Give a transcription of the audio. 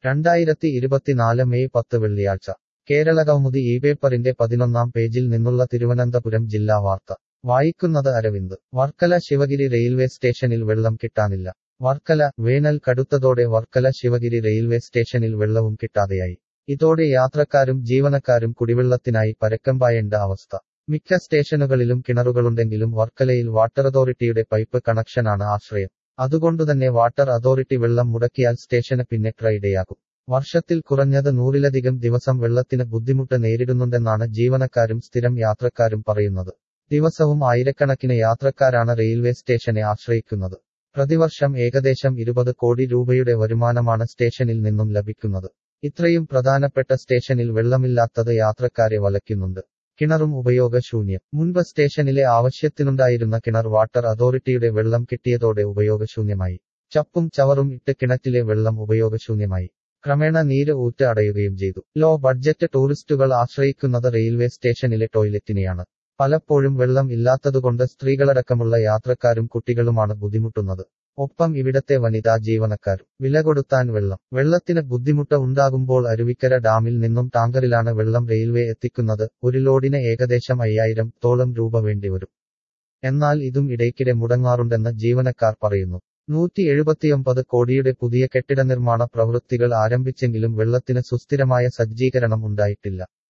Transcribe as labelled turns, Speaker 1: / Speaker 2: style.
Speaker 1: രണ്ടായിരത്തി ഇരുപത്തിനാല് മെയ് പത്ത് വെള്ളിയാഴ്ച കേരള കൗമുദി ഈ പേപ്പറിന്റെ പതിനൊന്നാം പേജിൽ നിന്നുള്ള തിരുവനന്തപുരം ജില്ലാ വാർത്ത വായിക്കുന്നത് അരവിന്ദ് വർക്കല ശിവഗിരി റെയിൽവേ സ്റ്റേഷനിൽ വെള്ളം കിട്ടാനില്ല വർക്കല വേനൽ കടുത്തതോടെ വർക്കല ശിവഗിരി റെയിൽവേ സ്റ്റേഷനിൽ വെള്ളവും കിട്ടാതെയായി ഇതോടെ യാത്രക്കാരും ജീവനക്കാരും കുടിവെള്ളത്തിനായി പരക്കംപായേണ്ട അവസ്ഥ മിക്ക സ്റ്റേഷനുകളിലും കിണറുകളുണ്ടെങ്കിലും വർക്കലയിൽ വാട്ടർ അതോറിറ്റിയുടെ പൈപ്പ് കണക്ഷനാണ് ആശ്രയം അതുകൊണ്ടുതന്നെ വാട്ടർ അതോറിറ്റി വെള്ളം മുടക്കിയാൽ സ്റ്റേഷന് പിന്നെ ഇടയാകും വർഷത്തിൽ കുറഞ്ഞത് നൂറിലധികം ദിവസം വെള്ളത്തിന് ബുദ്ധിമുട്ട് നേരിടുന്നുണ്ടെന്നാണ് ജീവനക്കാരും സ്ഥിരം യാത്രക്കാരും പറയുന്നത് ദിവസവും ആയിരക്കണക്കിന് യാത്രക്കാരാണ് റെയിൽവേ സ്റ്റേഷനെ ആശ്രയിക്കുന്നത് പ്രതിവർഷം ഏകദേശം ഇരുപത് കോടി രൂപയുടെ വരുമാനമാണ് സ്റ്റേഷനിൽ നിന്നും ലഭിക്കുന്നത് ഇത്രയും പ്രധാനപ്പെട്ട സ്റ്റേഷനിൽ വെള്ളമില്ലാത്തത് യാത്രക്കാരെ വലയ്ക്കുന്നുണ്ട് കിണറും ഉപയോഗശൂന്യം മുൻപ് സ്റ്റേഷനിലെ ആവശ്യത്തിനുണ്ടായിരുന്ന കിണർ വാട്ടർ അതോറിറ്റിയുടെ വെള്ളം കിട്ടിയതോടെ ഉപയോഗശൂന്യമായി ചപ്പും ചവറും ഇട്ട് കിണറ്റിലെ വെള്ളം ഉപയോഗശൂന്യമായി ക്രമേണ നീര് ഊറ്റ് അടയുകയും ചെയ്തു ലോ ബഡ്ജറ്റ് ടൂറിസ്റ്റുകൾ ആശ്രയിക്കുന്നത് റെയിൽവേ സ്റ്റേഷനിലെ ടോയ്ലറ്റിനെയാണ് പലപ്പോഴും വെള്ളം ഇല്ലാത്തതുകൊണ്ട് സ്ത്രീകളടക്കമുള്ള യാത്രക്കാരും കുട്ടികളുമാണ് ബുദ്ധിമുട്ടുന്നത് ഒപ്പം ഇവിടത്തെ വനിതാ ജീവനക്കാരും വില കൊടുത്താൻ വെള്ളം വെള്ളത്തിന് ബുദ്ധിമുട്ട് ഉണ്ടാകുമ്പോൾ അരുവിക്കര ഡാമിൽ നിന്നും ടാങ്കറിലാണ് വെള്ളം റെയിൽവേ എത്തിക്കുന്നത് ഒരു ലോഡിന് ഏകദേശം അയ്യായിരം തോളം രൂപ വേണ്ടിവരും എന്നാൽ ഇതും ഇടയ്ക്കിടെ മുടങ്ങാറുണ്ടെന്ന് ജീവനക്കാർ പറയുന്നു നൂറ്റി എഴുപത്തിയൊമ്പത് കോടിയുടെ പുതിയ കെട്ടിട നിർമ്മാണ പ്രവൃത്തികൾ ആരംഭിച്ചെങ്കിലും വെള്ളത്തിന് സുസ്ഥിരമായ സജ്ജീകരണം ഉണ്ടായിട്ടില്ല